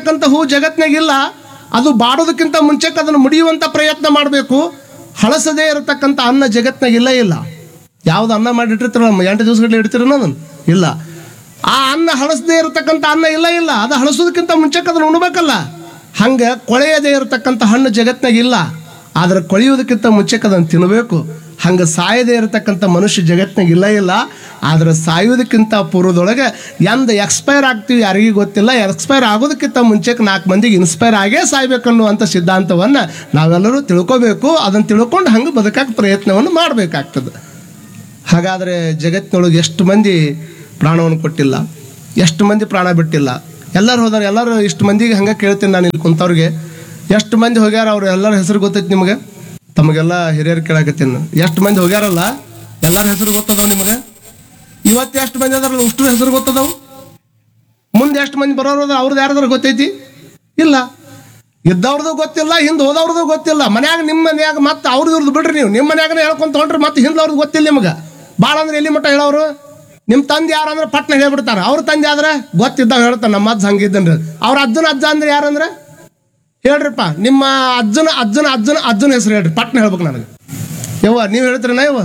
ಇರತಕ್ಕಂಥ ಹೂ ಜಗತ್ನಾಗಿಲ್ಲ ಅದು ಬಾಡೋದಕ್ಕಿಂತ ಮುಂಚೆಕ್ಕೆ ಅದನ್ನು ಮುಡಿಯುವಂಥ ಪ್ರಯತ್ನ ಮಾಡಬೇಕು ಹಳಸದೇ ಇರತಕ್ಕಂಥ ಅನ್ನ ಜಗತ್ನಾಗಿಲ್ಲ ಇಲ್ಲ ಯಾವ್ದು ಅನ್ನ ಮಾಡಿಟ್ಟಿರ್ತಾರಲ್ಲ ಎಂಟು ದಿವಸಗಟ್ಟಲೆ ಇಡ್ತೀರ ಅದನ್ನು ಇಲ್ಲ ಆ ಅನ್ನ ಹಳಸದೇ ಇರತಕ್ಕಂಥ ಅನ್ನ ಇಲ್ಲ ಇಲ್ಲ ಅದು ಹಳಸೋದಕ್ಕಿಂತ ಮುಂಚೆಕ್ಕೆ ಅದನ್ನು ಉಣ್ಬೇಕಲ್ಲ ಹಂಗೆ ಕೊಳೆಯದೇ ಇರತಕ್ಕಂಥ ಹಣ್ಣು ಜಗತ್ನಾಗ ಇಲ್ಲ ಆದ್ರೆ ಕೊಳೆಯೋದಕ್ಕಿಂತ ಮುಂಚೆಕ್ಕೆ ಅದನ್ನು ತಿನ್ನಬೇಕು ಹಂಗೆ ಸಾಯದೇ ಇರತಕ್ಕಂಥ ಮನುಷ್ಯ ಜಗತ್ನಾಗ ಇಲ್ಲ ಇಲ್ಲ ಆದ್ರೆ ಸಾಯೋದಕ್ಕಿಂತ ಪೂರ್ವದೊಳಗೆ ಎಂದ ಎಕ್ಸ್ಪೈರ್ ಆಗ್ತೀವಿ ಯಾರಿಗೂ ಗೊತ್ತಿಲ್ಲ ಎಕ್ಸ್ಪೈರ್ ಆಗೋದಕ್ಕಿಂತ ಮುಂಚೆಗೆ ನಾಲ್ಕು ಮಂದಿಗೆ ಇನ್ಸ್ಪೈರ್ ಆಗೇ ಸಾಯ್ಬೇಕನ್ನುವಂಥ ಸಿದ್ಧಾಂತವನ್ನು ನಾವೆಲ್ಲರೂ ತಿಳ್ಕೊಬೇಕು ಅದನ್ನು ತಿಳ್ಕೊಂಡು ಹಂಗೆ ಬದುಕಕ್ಕೆ ಪ್ರಯತ್ನವನ್ನು ಮಾಡಬೇಕಾಗ್ತದೆ ಹಾಗಾದರೆ ಜಗತ್ತಿನೊಳಗೆ ಎಷ್ಟು ಮಂದಿ ಪ್ರಾಣವನ್ನು ಕೊಟ್ಟಿಲ್ಲ ಎಷ್ಟು ಮಂದಿ ಪ್ರಾಣ ಬಿಟ್ಟಿಲ್ಲ ಎಲ್ಲರೂ ಹೋದಾರ ಎಲ್ಲರೂ ಇಷ್ಟು ಮಂದಿಗೆ ಹಂಗೆ ಕೇಳ್ತೀನಿ ನಾನು ಇಲ್ಲಿ ಕುಂತವ್ರಿಗೆ ಎಷ್ಟು ಮಂದಿ ಹೋಗ್ಯಾರ ಅವ್ರು ಎಲ್ಲರ ಹೆಸರು ಗೊತ್ತೈತಿ ನಿಮಗೆ ತಮಗೆಲ್ಲ ಹಿರಿಯರು ಕೇಳಕತ್ತೀನಿ ನಾನು. ಎಷ್ಟು ಮಂದಿ ಹೋಗ್ಯಾರಲ್ಲ ಎಲ್ಲರ ಹೆಸರು ಗೊತ್ತದವು ನಿಮಗೆ ಇವತ್ತು ಎಷ್ಟು ಮಂದಿ ಅದಾರಲ್ಲ ಅಷ್ಟ್ರ ಹೆಸರು ಗೊತ್ತದವು ಮುಂದೆ ಎಷ್ಟು ಮಂದಿ ಬರೋರು ಅದಾರ ಅವ್ರದ್ದು ಯಾರ್ದಾರು ಗೊತ್ತೈತಿ ಇಲ್ಲ ಇದ್ದವ್ರದ್ದು ಗೊತ್ತಿಲ್ಲ ಹಿಂದೆ ಹೋದವ್ರದ್ದು ಗೊತ್ತಿಲ್ಲ ಮನ್ಯಾಗ ನಿಮ್ಮ ಮನ್ಯಾಗ ಮತ್ತೆ ಅವ್ರದ್ದು ಇವ್ರದ್ದು ಬಿಡ್ರಿ ನೀವು ನಿಮ್ಮ ಮನ್ಯಾಗನೇ ಹೇಳ್ಕೊಂತ ಹೊಂಟ್ರಿ ಮತ್ತೆ ಹಿಂದವ್ರದ್ದು ಗೊತ್ತಿಲ್ಲ ನಿಮಗೆ ಭಾಳ ಅಂದ್ರೆ ಎಲ್ಲಿ ಮಟ್ಟ ಹೇಳೋರು ನಿಮ್ಮ ತಂದೆ ಯಾರು ಅಂದ್ರೆ ಪಟ್ನ ಹೇಳ್ಬಿಡ್ತಾರೆ ಅವ್ರ ತಂದೆ ಆದ್ರೆ ಗೊತ್ತಿದ್ದಾವ ಹೇಳ್ತಾನೆ ನಮ್ಮ ಅಜ್ಜ ಹಂಗಿದ್ದನ್ರಿ ಅವ್ರ ಅಜ್ಜನ ಅಜ್ಜ ಅಂದ್ರೆ ಯಾರಂದ್ರೆ ಹೇಳ್ರಿಪ್ಪ ನಿಮ್ಮ ಅಜ್ಜನ ಅಜ್ಜನ ಅಜ್ಜನ ಅಜ್ಜನ ಹೆಸರು ಹೇಳ್ರಿ ಪಟ್ನ ಹೇಳ್ಬೇಕು ನನಗೆ ಯವ್ವ ನೀವು ಹೇಳ್ತೀರನ ಯವ್ವ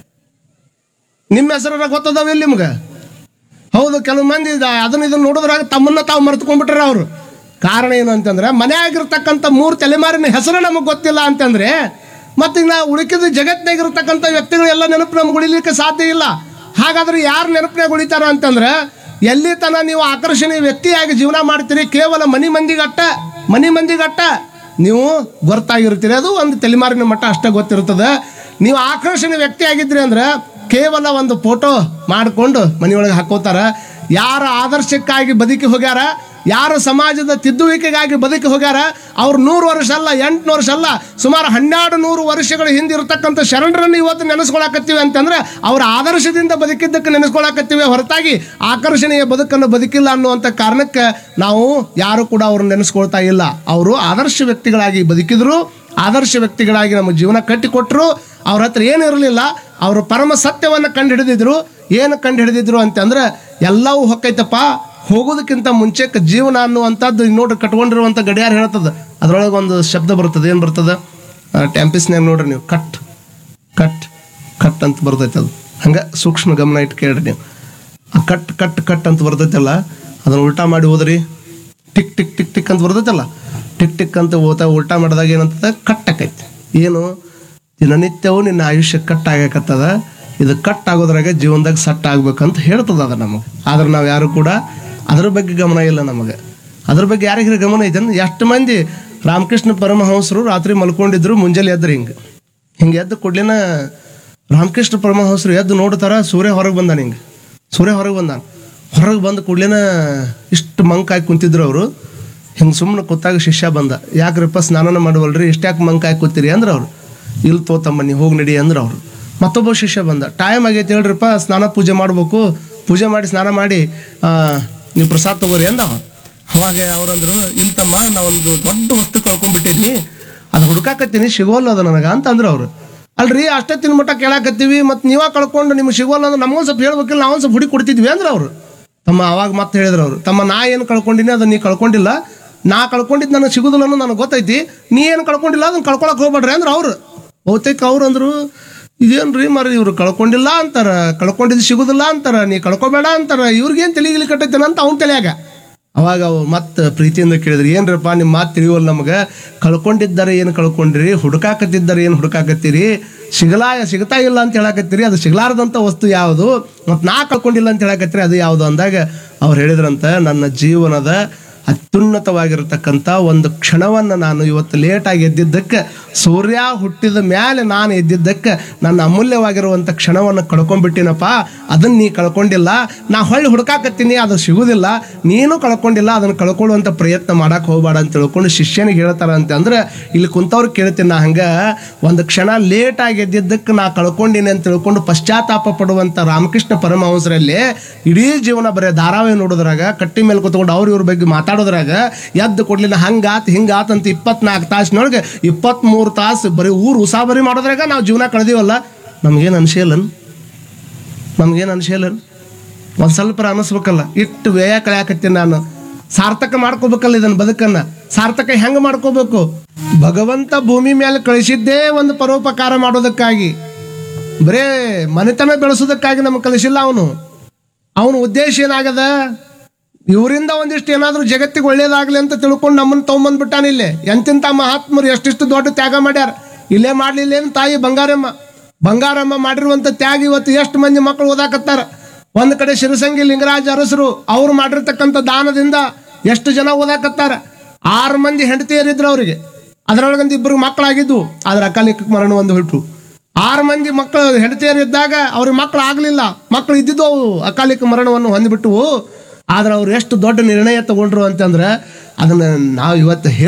ನಿಮ್ಮ ಹೆಸರ ಗೊತ್ತದಾವ ಇಲ್ಲಿ ನಿಮ್ಗೆ ಹೌದು ಕೆಲವು ಮಂದಿ ಇದ- ಅದನ್ನ ಇದನ್ನ ನೋಡಿದ್ರಾಗ ತಮ್ಮನ್ನ ತಾವು ಮರೆತುಕೊಂಡ್ಬಿಟ್ರ ಅವರು ಕಾರಣ ಏನು ಅಂತಂದ್ರೆ ಮನೆಯಾಗಿರ್ತಕ್ಕಂಥ ಮೂರು ತಲೆಮಾರಿನ ಹೆಸರು ನಮಗೆ ಗೊತ್ತಿಲ್ಲ ಅಂತಂದ್ರೆ ಮತ್ತೆ ಇನ್ನ ಉಳಿಕಿದ ಜಗತ್ತಿನಾಗಿರ್ತಕ್ಕಂಥ ವ್ಯಕ್ತಿಗಳು ಎಲ್ಲ ನೆನಪು ನಮ್ಗೆ ಉಳಿಲಿಕ್ಕೆ ಸಾಧ್ಯ ಇಲ್ಲ ಹಾಗಾದ್ರೆ ಯಾರು ನೆನಪಿನಾಗ ಉಳಿತಾರ ಅಂತಂದ್ರೆ ಎಲ್ಲಿ ತನ ನೀವು ಆಕರ್ಷಣೀಯ ವ್ಯಕ್ತಿಯಾಗಿ ಜೀವನ ಮಾಡ್ತೀರಿ ಕೇವಲ ಮನಿ ಮಂದಿಗಟ್ಟ ಮನಿ ಮಂದಿಗಟ್ಟ ನೀವು ಗೊತ್ತಾಗಿರ್ತೀರಿ ಅದು ಒಂದು ತಲೆಮಾರಿನ ಮಟ್ಟ ಅಷ್ಟೇ ಗೊತ್ತಿರ್ತದೆ ನೀವು ಆಕರ್ಷಣೀಯ ವ್ಯಕ್ತಿ ಆಗಿದ್ರಿ ಅಂದ್ರೆ ಕೇವಲ ಒಂದು ಫೋಟೋ ಮಾಡಿಕೊಂಡು ಮನೆಯೊಳಗೆ ಹಾಕೋತಾರ ಯಾರ ಆದರ್ಶಕ್ಕಾಗಿ ಬದುಕಿ ಹೋಗ್ಯಾರ ಯಾರು ಸಮಾಜದ ತಿದ್ದುವಿಕೆಗಾಗಿ ಬದುಕಿ ಹೋಗ್ಯಾರ ಅವ್ರು ನೂರು ವರ್ಷ ಅಲ್ಲ ಎಂಟು ವರ್ಷ ಅಲ್ಲ ಸುಮಾರು ಹನ್ನೆರಡು ನೂರು ವರ್ಷಗಳ ಹಿಂದೆ ಇರತಕ್ಕಂಥ ಶರಣರನ್ನು ಇವತ್ತು ನೆನೆಸ್ಕೊಳಕತ್ತೀವಿ ಅಂತಂದ್ರೆ ಅವ್ರ ಆದರ್ಶದಿಂದ ಬದುಕಿದ್ದಕ್ಕೆ ನೆನೆಸ್ಕೊಳಕತ್ತೀವಿ ಹೊರತಾಗಿ ಆಕರ್ಷಣೀಯ ಬದುಕನ್ನು ಬದುಕಿಲ್ಲ ಅನ್ನುವಂಥ ಕಾರಣಕ್ಕೆ ನಾವು ಯಾರು ಕೂಡ ಅವ್ರನ್ನ ನೆನೆಸ್ಕೊಳ್ತಾ ಇಲ್ಲ ಅವರು ಆದರ್ಶ ವ್ಯಕ್ತಿಗಳಾಗಿ ಬದುಕಿದ್ರು ಆದರ್ಶ ವ್ಯಕ್ತಿಗಳಾಗಿ ನಮ್ಮ ಜೀವನ ಕಟ್ಟಿಕೊಟ್ರು ಅವ್ರ ಹತ್ರ ಏನು ಇರಲಿಲ್ಲ ಅವರು ಪರಮ ಸತ್ಯವನ್ನು ಕಂಡು ಹಿಡಿದಿದ್ರು ಏನು ಕಂಡು ಹಿಡಿದಿದ್ರು ಅಂತಂದ್ರೆ ಎಲ್ಲವೂ ಹೊಕ್ಕೈತಪ್ಪ ಹೋಗೋದಕ್ಕಿಂತ ಮುಂಚೆಕ್ಕೆ ಜೀವನ ಅನ್ನುವಂಥದ್ದು ಈಗ ನೋಡ್ರಿ ಕಟ್ಕೊಂಡಿರುವಂಥ ಗಡಿಯಾರ ಹೇಳ್ತದೆ ಅದರೊಳಗೆ ಒಂದು ಶಬ್ದ ಬರ್ತದೆ ಏನು ಬರ್ತದೆ ಟ್ಯಾಂಪಿಸ್ನ್ಯಾಗ ನೋಡ್ರಿ ನೀವು ಕಟ್ ಕಟ್ ಕಟ್ ಅಂತ ಬರ್ತೈತೆ ಅದು ಹಂಗೆ ಸೂಕ್ಷ್ಮ ಗಮನ ಇಟ್ಟು ಕೇಳ್ರಿ ನೀವು ಆ ಕಟ್ ಕಟ್ ಕಟ್ ಅಂತ ಬರ್ತೈತಲ್ಲ ಅದನ್ನ ಉಲ್ಟಾ ಮಾಡಿ ಹೋದ್ರಿ ಟಿಕ್ ಟಿಕ್ ಟಿಕ್ ಟಿಕ್ ಅಂತ ಬರ್ತೈತಲ್ಲ ಟಿಕ್ ಟಿಕ್ ಅಂತ ಓದ್ತಾ ಉಲ್ಟಾ ಮಾಡಿದಾಗ ಏನಂತದ ಕಟ್ ಆಕೈತಿ ಏನು ದಿನನಿತ್ಯವೂ ನಿನ್ನ ಆಯುಷ್ಯ ಕಟ್ ಆಗಕತ್ತದ ಇದು ಕಟ್ ಆಗೋದ್ರಾಗ ಜೀವನದಾಗ ಸಟ್ ಆಗ್ಬೇಕಂತ ಹೇಳ್ತದ ಅದ ನಮಗೆ ಆದ್ರೆ ನಾವು ಯಾರು ಕೂಡ ಅದ್ರ ಬಗ್ಗೆ ಗಮನ ಇಲ್ಲ ನಮಗೆ ಅದ್ರ ಬಗ್ಗೆ ಯಾರಿಗಾರ ಗಮನ ಐತೆ ಎಷ್ಟು ಮಂದಿ ರಾಮಕೃಷ್ಣ ಪರಮಹಂಸರು ರಾತ್ರಿ ಮಲ್ಕೊಂಡಿದ್ರು ಮುಂಜಾನೆ ಎದ್ರಿ ಹಿಂಗೆ ಹಿಂಗೆ ಎದ್ದು ಕೊಡ್ಲಿನ ರಾಮಕೃಷ್ಣ ಪರಮಹಂಸರು ಎದ್ದು ನೋಡ್ತಾರ ಸೂರ್ಯ ಹೊರಗೆ ಬಂದಾನ ಹಿಂಗೆ ಸೂರ್ಯ ಹೊರಗೆ ಬಂದಾನ ಹೊರಗೆ ಬಂದ ಕೂಡ್ಲೇನ ಇಷ್ಟು ಮಂಕಾಗಿ ಕುಂತಿದ್ರು ಅವರು ಹಿಂಗೆ ಸುಮ್ಮನೆ ಕೂತಾಗ ಶಿಷ್ಯ ಬಂದ ಯಾಕ್ರಪ್ಪ ಸ್ನಾನನ ಮಾಡುವಲ್ರಿ ಇಷ್ಟ್ಯಾಕೆ ಮಂಕಾಗಿ ಕೂತೀರಿ ಅಂದ್ರೆ ಅವ್ರು ಇಲ್ಲಿ ತೋತಮ್ಮ ನೀವು ಹೋಗಿ ನಡಿ ಅಂದ್ರೆ ಅವರು ಮತ್ತೊಬ್ಬ ಶಿಷ್ಯ ಬಂದ ಟೈಮ್ ಆಗೈತೆ ಹೇಳ್ರಿಪ್ಪ ಸ್ನಾನ ಪೂಜೆ ಮಾಡ್ಬೇಕು ಪೂಜೆ ಮಾಡಿ ಸ್ನಾನ ಮಾಡಿ ಆ, ನೀವು ಪ್ರಸಾದ ತಗೋರಿ ಅಂದ ಅವ. ಅವಾಗ ಅವ್ರಂದ್ರು ಇಲ್ಲ ತಮ್ಮ ನಾವೊಂದು ದೊಡ್ಡ ವಸ್ತು ಕಳ್ಕೊಂಡ್ಬಿಟ್ಟಿದ್ವಿ ಅದು ಹುಡುಕಾಕತ್ತೀನಿ ಸಿಗೋಲ್ಲ ಅದು ನನಗೆ ಅಂತ ಅಂದ್ರು ಅವರು ಅಲ್ರಿ ಅಷ್ಟೇ ತಿನ್ಮಟ್ಟ ಕೇಳಾಕತ್ತೀವಿ ಮತ್ತು ನೀವ ಕಳ್ಕೊಂಡು ನಿಮ್ಗೆ ಸಿಗೋಲ್ಲ ಅಂದ್ರೆ ನಮಗೊಂದು ಸ್ವಲ್ಪ ಹೇಳ್ಬೇಕಿಲ್ಲ ನಾವು ಒಂದು ಸ್ವಲ್ಪ ಹುಡಿ ಕೊಡ್ತಿದ್ವಿ ಅಂದ್ರೆ ಅವರು ತಮ್ಮ ಅವಾಗ ಮತ್ತೆ ಹೇಳಿದ್ರು ಅವರು ತಮ್ಮ ನಾ ಏನು ಕಳ್ಕೊಂಡಿನಿ ಅದನ್ನ ನೀ ಕಳ್ಕೊಂಡಿಲ್ಲ ನಾ ಕಳ್ಕೊಂಡಿದ್ದು ನನಗೆ ಸಿಗೋದಿಲ್ಲ ಅನ್ನೋದು ನನಗೆ ಗೊತ್ತೈತಿ ನೀ ಏನು ಕಳ್ಕೊಂಡಿಲ್ಲ ಅದನ್ನ ಕಳ್ಕೊಳಕ್ ಹೋಗ್ಬೇಡ್ರಿ ಅಂದ್ರೆ ಅವರು ಬಹುತೇಕ ಅವ್ರು ಅಂದ್ರು ಇದೇನ್ರಿ ಮರಿ ಇವ್ರು ಕಳ್ಕೊಂಡಿಲ್ಲ ಅಂತಾರ ಕಳ್ಕೊಂಡಿದ್ದು ಸಿಗುದಿಲ್ಲ ಅಂತಾರ ನೀ ಕಳ್ಕೊಬೇಡ ಅಂತಾರ ಇವ್ರಿಗೇನು ತಲೆಗಿಲಿ ಕಟ್ಟೈತೇನ ಅಂತ ಅವ್ನ ತಲೆಯಾಗ ಅವಾಗ ಅವು ಮತ್ತೆ ಪ್ರೀತಿಯಿಂದ ಕೇಳಿದ್ರಿ ಏನ್ರಪ್ಪ ನಿಮ್ಮ ಮಾತು ತಿಳಿವಲ್ಲ ನಮಗೆ ಕಳ್ಕೊಂಡಿದ್ದಾರೆ ಏನು ಕಳ್ಕೊಂಡ್ರಿ ಹುಡುಕಾಕತ್ತಿದ್ದಾರೆ ಏನು ಹುಡುಕಾಕತ್ತೀರಿ ಸಿಗಲಾ ಸಿಗ್ತಾ ಇಲ್ಲ ಅಂತ ಹೇಳಕತ್ತೀರಿ ಅದು ಸಿಗಲಾರದಂಥ ವಸ್ತು ಯಾವುದು ಮತ್ತು ನಾ ಕಳ್ಕೊಂಡಿಲ್ಲ ಅಂತ ಹೇಳಕತ್ತೀರಿ ಅದು ಯಾವುದು ಅಂದಾಗ ಅವ್ರು ಹೇಳಿದ್ರಂತ ನನ್ನ ಜೀವನದ ಅತ್ಯುನ್ನತವಾಗಿರತಕ್ಕಂಥ ಒಂದು ಕ್ಷಣವನ್ನು ನಾನು ಇವತ್ತು ಲೇಟಾಗಿ ಎದ್ದಿದ್ದಕ್ಕೆ ಸೂರ್ಯ ಹುಟ್ಟಿದ ಮೇಲೆ ನಾನು ಎದ್ದಿದ್ದಕ್ಕೆ ನನ್ನ ಅಮೂಲ್ಯವಾಗಿರುವಂಥ ಕ್ಷಣವನ್ನು ಕಳ್ಕೊಂಡ್ಬಿಟ್ಟಿನಪ್ಪ ಅದನ್ನು ನೀ ಕಳ್ಕೊಂಡಿಲ್ಲ ನಾ ಹೊಳ್ಳಿ ಹುಡುಕಾಕತ್ತೀನಿ ಅದು ಸಿಗುದಿಲ್ಲ ನೀನು ಕಳ್ಕೊಂಡಿಲ್ಲ ಅದನ್ನು ಕಳ್ಕೊಳ್ಳುವಂಥ ಪ್ರಯತ್ನ ಮಾಡಕ್ಕೆ ಹೋಗ್ಬೇಡ ಅಂತ ತಿಳ್ಕೊಂಡು ಶಿಷ್ಯನಿಗೆ ಹೇಳ್ತಾರ ಅಂತ ಅಂದ್ರೆ ಇಲ್ಲಿ ಕುಂತವ್ರು ಕೇಳ್ತೀನಿ ನಾ ಹಂಗೆ ಒಂದು ಕ್ಷಣ ಲೇಟಾಗಿ ಎದ್ದಿದ್ದಕ್ಕೆ ನಾ ಕಳ್ಕೊಂಡಿನಿ ಅಂತ ತಿಳ್ಕೊಂಡು ಪಶ್ಚಾತ್ತಾಪ ಪಡುವಂಥ ರಾಮಕೃಷ್ಣ ಪರಮಹಂಸರಲ್ಲಿ ಇಡೀ ಜೀವನ ಬರೀ ಧಾರಾವಾಹಿ ನೋಡೋದ್ರಾಗ ಕಟ್ಟಿ ಮೇಲೆ ಕೂತ್ಕೊಂಡು ಅವ್ರ ಇವ್ರ ಬಗ್ಗೆ ಮಾತಾಡೋದ್ರಾಗ ಎದ್ದು ಕೊಡ್ಲಿಲ್ಲ ಹಂಗಾತ್ ಹಿಂಗಾತ್ ಅಂತ ಇಪ್ಪತ್ನಾಲ್ಕು ತಾಸಿನೊಳಗೆ ಇಪ್ಪತ್ತ್ಮೂರು ತಾಸು ಬರೀ ಊರು ಉಸಾಬರಿ ಮಾಡೋದ್ರಾಗ ನಾವು ಜೀವನ ಕಳೆದೀವಲ್ಲ ನಮಗೇನು ಅನ್ಸಿಲ್ಲನ್ ನಮಗೇನು ಅನ್ಸಿಲ್ಲನ್ ಒಂದು ಸ್ವಲ್ಪ ಅನಿಸ್ಬೇಕಲ್ಲ ಇಟ್ಟು ವ್ಯಯ ಕಳೆಯಾಕತ್ತೀನಿ ನಾನು ಸಾರ್ಥಕ ಮಾಡ್ಕೋಬೇಕಲ್ಲ ಇದನ್ನ ಬದುಕನ್ನ ಸಾರ್ಥಕ ಹೆಂಗೆ ಮಾಡ್ಕೋಬೇಕು ಭಗವಂತ ಭೂಮಿ ಮೇಲೆ ಕಳಿಸಿದ್ದೇ ಒಂದು ಪರೋಪಕಾರ ಮಾಡೋದಕ್ಕಾಗಿ ಬರೇ ಮನೆತನ ಬೆಳೆಸೋದಕ್ಕಾಗಿ ನಮಗೆ ಕಲಿಸಿಲ್ಲ ಅವನು ಅವನ ಉದ್ದೇಶ ಏನಾಗದ ಇವರಿಂದ ಒಂದಿಷ್ಟು ಏನಾದರೂ ಜಗತ್ತಿಗೆ ಒಳ್ಳೇದಾಗಲಿ ಅಂತ ತಿಳ್ಕೊಂಡು ನಮ್ಮನ್ನು ತೊಗೊಂಬಂದ್ಬಿಟ್ಟಾನ ಇಲ್ಲೇ ಎಂತೆಂಥ ಮಹಾತ್ಮರು ಎಷ್ಟಿಷ್ಟು ದೊಡ್ಡ ತ್ಯಾಗ ಮಾಡ್ಯಾರ ಇಲ್ಲೇ ಮಾಡ್ಲಿಲ್ಲೇನು ತಾಯಿ ಬಂಗಾರಮ್ಮ ಬಂಗಾರಮ್ಮ ಮಾಡಿರುವಂಥ ತ್ಯಾಗ ಇವತ್ತು ಎಷ್ಟು ಮಂದಿ ಮಕ್ಕಳು ಓದಾಕತ್ತಾರ ಒಂದು ಕಡೆ ಶಿರಸಂಗಿ ಲಿಂಗರಾಜ ಅರಸರು ಅವ್ರು ಮಾಡಿರ್ತಕ್ಕಂಥ ದಾನದಿಂದ ಎಷ್ಟು ಜನ ಓದಾಕತ್ತಾರ ಆರು ಮಂದಿ ಹೆಂಡತಿಯರಿದ್ರು ಅವರಿಗೆ ಅದರೊಳಗೊಂದು ಇಬ್ಬರು ಮಕ್ಕಳಾಗಿದ್ವು ಆದ್ರೆ ಅಕಾಲಿಕ ಮರಣ ಒಂದು ಹೊರಟು ಆರು ಮಂದಿ ಮಕ್ಕಳು ಹೆಂಡತಿಯರಿದ್ದಾಗ ಅವ್ರಿಗೆ ಮಕ್ಕಳು ಆಗಲಿಲ್ಲ ಮಕ್ಕಳು ಇದ್ದಿದ್ದು ಅವು ಅಕಾಲಿಕ ಮರಣವನ್ನು ಹೊಂದಿಬಿಟ್ಟು ಆದ್ರೆ ಅವ್ರು ಎಷ್ಟು ದೊಡ್ಡ ನಿರ್ಣಯ ತಗೊಂಡ್ರು ಅಂತಂದ್ರೆ ಅದನ್ನ ನಾವು ಇವತ್ತು